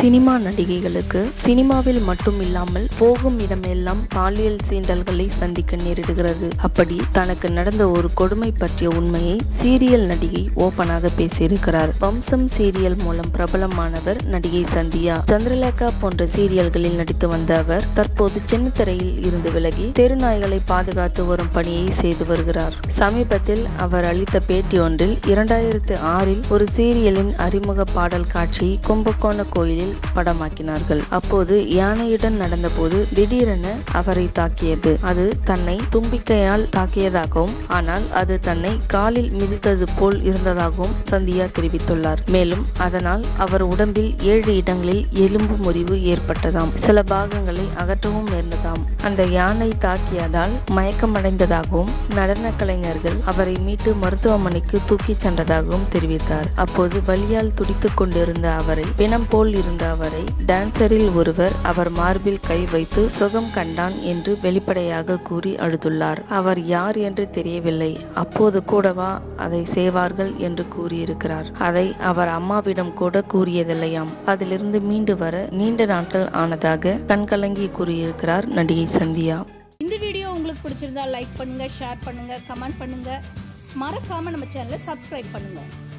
cinema நடிகைகளுக்கு சினிமாவில் மட்டும் இல்லாமல் போகும் இடமெல்லாம் பாலியல் சீண்டல்களை சந்திக்க நேரிடுகிறது அப்படி தனக்கு நடந்த ஒரு கொடுமை பற்றிய உண்மையை சீரியல் நடிகை ஓபனாக பேசியிருக்கிறார் வம்சம் சீரியல் மூலம் பிரபலமானவர் நடிகை சந்தியா சந்திரலேகா போன்ற சீரியல்களில் நடித்து வந்த அவர் தற்போது சின்னத்திரையில் இருந்து விலகி தெருநாய்களை பாதுகாத்து வரும் பணியை செய்து வருகிறார் சமீபத்தில் அவர் அளித்த பேட்டி ஒன்றில் இரண்டாயிரத்து ஆறில் ஒரு சீரியலின் அறிமுக பாடல் காட்சியை கும்பகோண கோயிலில் படமாக்கினார்கள் அப்போது யானையுடன் நடந்தபோது திடீரென அவரை தாக்கியது அது தன்னை தும்பிக்கையால் தாக்கியதாகவும் ஆனால் அது தன்னை காலில் மிதித்தது போல் இருந்ததாகவும் சந்தியா தெரிவித்துள்ளார் மேலும் அதனால் அவர் உடம்பில் ஏழு இடங்களில் எலும்பு முறிவு ஏற்பட்டதாம் சில பாகங்களை அகற்றவும் நேர்ந்ததாம் அந்த யானை தாக்கியதால் மயக்கமடைந்ததாகவும் நடன கலைஞர்கள் அவரை மீட்டு மருத்துவமனைக்கு தூக்கிச் சென்றதாகவும் தெரிவித்தார் அப்போது வலியால் துடித்துக் கொண்டிருந்த அவரை பிணம் போல் இருந்த அவரை டான்சரில் ஒருவர் அவர் மார்பில் கை வைத்து சுகம் கண்டான் என்று வெளிப்படையாக கூறி அழுதுள்ளார் அவர் யார் என்று தெரியவில்லை அப்போது கூடவா அதை செய்வார்கள் என்று கூறியிருக்கிறார் அதை அவர் அம்மாவிடம் கூட கூறியதில்லையாம் அதிலிருந்து மீண்டு வர நீண்ட நாட்கள் ஆனதாக கண்கலங்கி கூறியிருக்கிறார் நடிகை சந்தியா இந்த வீடியோ உங்களுக்கு பிடிச்சிருந்தா லைக் பண்ணுங்க ஷேர் பண்ணுங்க கமெண்ட் பண்ணுங்க மறக்காம நம்ம சேனலை சப்ஸ்கிரைப் பண்ணுங்க